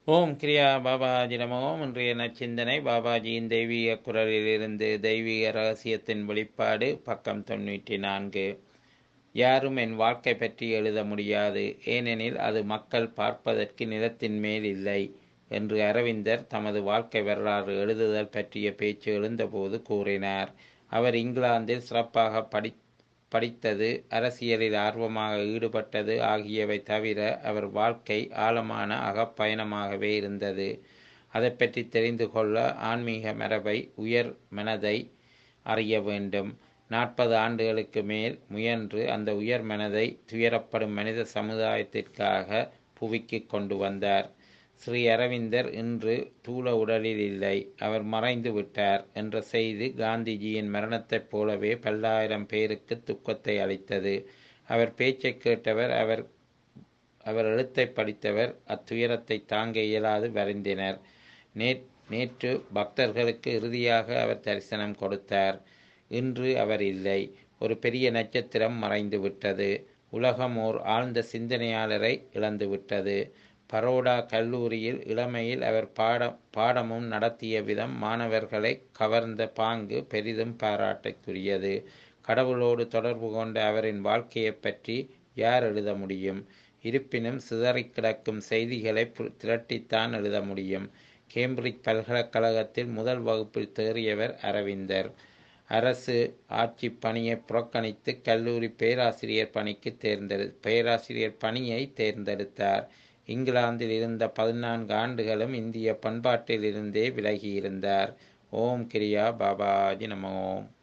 ஓம் கிரியா பாபாஜி நமோம் இன்றைய நச்சிந்தனை பாபாஜியின் தெய்வீக குரலிலிருந்து தெய்வீக ரகசியத்தின் வெளிப்பாடு பக்கம் தொண்ணூற்றி நான்கு யாரும் என் வாழ்க்கை பற்றி எழுத முடியாது ஏனெனில் அது மக்கள் பார்ப்பதற்கு நிலத்தின் மேல் இல்லை என்று அரவிந்தர் தமது வாழ்க்கை வரலாறு எழுதுதல் பற்றிய பேச்சு எழுந்தபோது கூறினார் அவர் இங்கிலாந்தில் சிறப்பாக படி படித்தது அரசியலில் ஆர்வமாக ஈடுபட்டது ஆகியவை தவிர அவர் வாழ்க்கை ஆழமான அகப்பயணமாகவே இருந்தது அதை பற்றி தெரிந்து கொள்ள ஆன்மீக மரபை உயர் மனதை அறிய வேண்டும் நாற்பது ஆண்டுகளுக்கு மேல் முயன்று அந்த உயர் மனதை துயரப்படும் மனித சமுதாயத்திற்காக புவிக்கு கொண்டு வந்தார் ஸ்ரீ அரவிந்தர் இன்று தூள உடலில் இல்லை அவர் மறைந்து விட்டார் என்ற செய்தி காந்திஜியின் மரணத்தைப் போலவே பல்லாயிரம் பேருக்கு துக்கத்தை அளித்தது அவர் பேச்சை கேட்டவர் அவர் அவர் எழுத்தை படித்தவர் அத்துயரத்தை தாங்க இயலாது வருந்தினர் நே நேற்று பக்தர்களுக்கு இறுதியாக அவர் தரிசனம் கொடுத்தார் இன்று அவர் இல்லை ஒரு பெரிய நட்சத்திரம் மறைந்து விட்டது உலகம் ஓர் ஆழ்ந்த சிந்தனையாளரை இழந்துவிட்டது பரோடா கல்லூரியில் இளமையில் அவர் பாட பாடமும் நடத்திய விதம் மாணவர்களை கவர்ந்த பாங்கு பெரிதும் பாராட்டுக்குரியது கடவுளோடு தொடர்பு கொண்ட அவரின் வாழ்க்கையை பற்றி யார் எழுத முடியும் இருப்பினும் சிதறி கிடக்கும் செய்திகளை திரட்டித்தான் எழுத முடியும் கேம்பிரிட்ஜ் பல்கலைக்கழகத்தில் முதல் வகுப்பில் தேறியவர் அரவிந்தர் அரசு ஆட்சி பணியை புறக்கணித்து கல்லூரி பேராசிரியர் பணிக்கு தேர்ந்தெடு பேராசிரியர் பணியை தேர்ந்தெடுத்தார் இங்கிலாந்தில் இருந்த பதினான்கு ஆண்டுகளும் இந்திய பண்பாட்டிலிருந்தே விலகியிருந்தார் ஓம் கிரியா பாபாஜி நம ஓம்